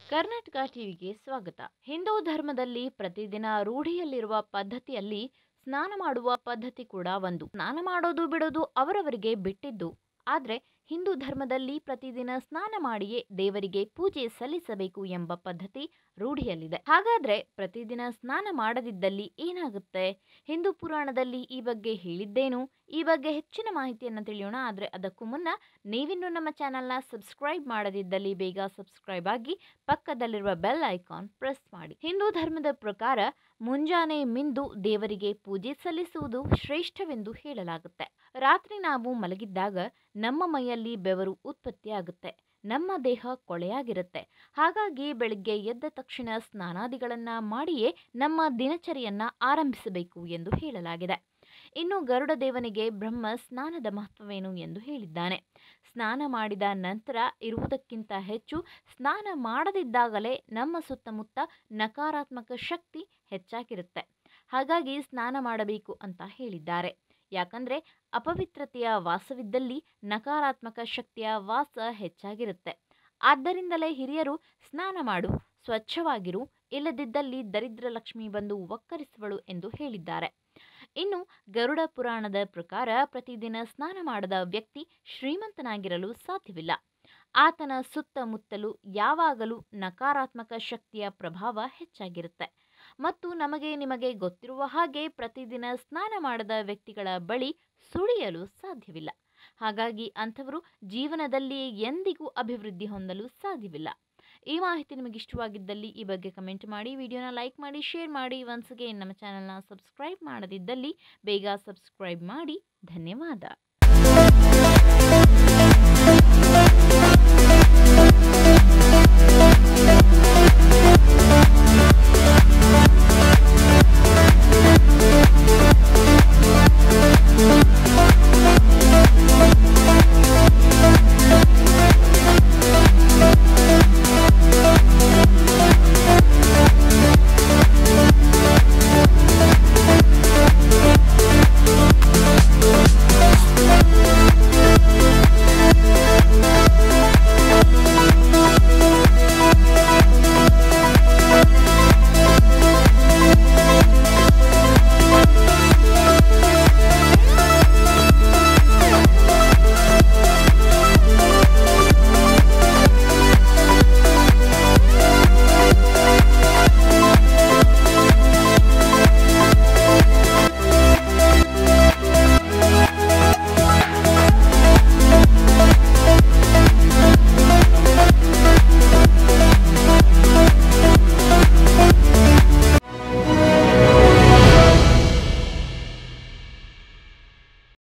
ಕರ್ನಾಟಕ ಟಿವಿಗೆ ಸ್ವಾಗತ ಹಿಂದೂ ಧರ್ಮದಲ್ಲಿ ಪ್ರತಿದಿನ ರೂಢಿಯಲ್ಲಿರುವ ಪದ್ಧತಿಯಲ್ಲಿ ಸ್ನಾನ ಮಾಡುವ ಪದ್ಧತಿ ಕೂಡ ಒಂದು ಸ್ನಾನ ಮಾಡೋದು ಬಿಡೋದು ಅವರವರಿಗೆ ಬಿಟ್ಟಿದ್ದು ಆದರೆ ಹಿಂದೂ ಧರ್ಮದಲ್ಲಿ ಪ್ರತಿದಿನ ಸ್ನಾನ ಮಾಡಿಯೇ ದೇವರಿಗೆ ಪೂಜೆ ಸಲ್ಲಿಸಬೇಕು ಎಂಬ ಪದ್ಧತಿ ರೂಢಿಯಲ್ಲಿದೆ ಹಾಗಾದ್ರೆ ಪ್ರತಿದಿನ ಸ್ನಾನ ಮಾಡದಿದ್ದಲ್ಲಿ ಏನಾಗುತ್ತೆ ಹಿಂದೂ ಪುರಾಣದಲ್ಲಿ ಈ ಬಗ್ಗೆ ಹೇಳಿದ್ದೇನು ಈ ಬಗ್ಗೆ ಹೆಚ್ಚಿನ ಮಾಹಿತಿಯನ್ನು ತಿಳಿಯೋಣ ಆದರೆ ಅದಕ್ಕೂ ಮುನ್ನ ನೀವಿನ್ನೂ ನಮ್ಮ ಚಾನಲ್ನ ಸಬ್ಸ್ಕ್ರೈಬ್ ಮಾಡದಿದ್ದಲ್ಲಿ ಬೇಗ ಸಬ್ಸ್ಕ್ರೈಬ್ ಆಗಿ ಪಕ್ಕದಲ್ಲಿರುವ ಬೆಲ್ ಐಕಾನ್ ಪ್ರೆಸ್ ಮಾಡಿ ಹಿಂದೂ ಧರ್ಮದ ಪ್ರಕಾರ ಮುಂಜಾನೆ ಮಿಂದು ದೇವರಿಗೆ ಪೂಜೆ ಸಲ್ಲಿಸುವುದು ಶ್ರೇಷ್ಠವೆಂದು ಹೇಳಲಾಗುತ್ತೆ ರಾತ್ರಿ ನಾವು ಮಲಗಿದ್ದಾಗ ನಮ್ಮ ಮೈಯಲ್ಲಿ ಬೆವರು ಉತ್ಪತ್ತಿಯಾಗುತ್ತೆ ನಮ್ಮ ದೇಹ ಕೊಳೆಯಾಗಿರುತ್ತೆ ಹಾಗಾಗಿ ಬೆಳಿಗ್ಗೆ ಎದ್ದ ತಕ್ಷಣ ಸ್ನಾನಾದಿಗಳನ್ನ ಮಾಡಿಯೇ ನಮ್ಮ ದಿನಚರಿಯನ್ನ ಆರಂಭಿಸಬೇಕು ಎಂದು ಹೇಳಲಾಗಿದೆ ಇನ್ನು ಗರುಡ ದೇವನಿಗೆ ಬ್ರಹ್ಮ ಸ್ನಾನದ ಮಹತ್ವವೇನು ಎಂದು ಹೇಳಿದ್ದಾನೆ ಸ್ನಾನ ಮಾಡಿದ ನಂತರ ಇರುವುದಕ್ಕಿಂತ ಹೆಚ್ಚು ಸ್ನಾನ ಮಾಡದಿದ್ದಾಗಲೇ ನಮ್ಮ ಸುತ್ತಮುತ್ತ ನಕಾರಾತ್ಮಕ ಶಕ್ತಿ ಹೆಚ್ಚಾಗಿರುತ್ತೆ ಹಾಗಾಗಿ ಸ್ನಾನ ಮಾಡಬೇಕು ಅಂತ ಹೇಳಿದ್ದಾರೆ ಯಾಕಂದ್ರೆ ಅಪವಿತ್ರತೆಯ ವಾಸವಿದ್ದಲ್ಲಿ ನಕಾರಾತ್ಮಕ ಶಕ್ತಿಯ ವಾಸ ಹೆಚ್ಚಾಗಿರುತ್ತೆ ಆದ್ದರಿಂದಲೇ ಹಿರಿಯರು ಸ್ನಾನ ಮಾಡು ಸ್ವಚ್ಛವಾಗಿರು ಇಲ್ಲದಿದ್ದಲ್ಲಿ ದರಿದ್ರ ಲಕ್ಷ್ಮಿ ಬಂದು ಒಕ್ಕರಿಸುವಳು ಎಂದು ಹೇಳಿದ್ದಾರೆ ಇನ್ನು ಗರುಡ ಪುರಾಣದ ಪ್ರಕಾರ ಪ್ರತಿದಿನ ಸ್ನಾನ ಮಾಡದ ವ್ಯಕ್ತಿ ಶ್ರೀಮಂತನಾಗಿರಲು ಸಾಧ್ಯವಿಲ್ಲ ಆತನ ಸುತ್ತಮುತ್ತಲು ಯಾವಾಗಲೂ ನಕಾರಾತ್ಮಕ ಶಕ್ತಿಯ ಪ್ರಭಾವ ಹೆಚ್ಚಾಗಿರುತ್ತೆ ಮತ್ತು ನಮಗೆ ನಿಮಗೆ ಗೊತ್ತಿರುವ ಹಾಗೆ ಪ್ರತಿದಿನ ಸ್ನಾನ ಮಾಡದ ವ್ಯಕ್ತಿಗಳ ಬಳಿ ಸುಳಿಯಲು ಸಾಧ್ಯವಿಲ್ಲ ಹಾಗಾಗಿ ಅಂಥವರು ಜೀವನದಲ್ಲಿ ಎಂದಿಗೂ ಅಭಿವೃದ್ಧಿ ಹೊಂದಲು ಸಾಧ್ಯವಿಲ್ಲ ಈ ಮಾಹಿತಿ ನಿಮಗೆ ಇಷ್ಟವಾಗಿದ್ದಲ್ಲಿ ಈ ಬಗ್ಗೆ ಕಮೆಂಟ್ ಮಾಡಿ ವಿಡಿಯೋನ ಲೈಕ್ ಮಾಡಿ ಶೇರ್ ಮಾಡಿ ಒನ್ಸ್ಗೆ ನಮ್ಮ ಚಾನಲ್ನ ಸಬ್ಸ್ಕ್ರೈಬ್ ಮಾಡದಿದ್ದಲ್ಲಿ ಬೇಗ ಸಬ್ಸ್ಕ್ರೈಬ್ ಮಾಡಿ ಧನ್ಯವಾದ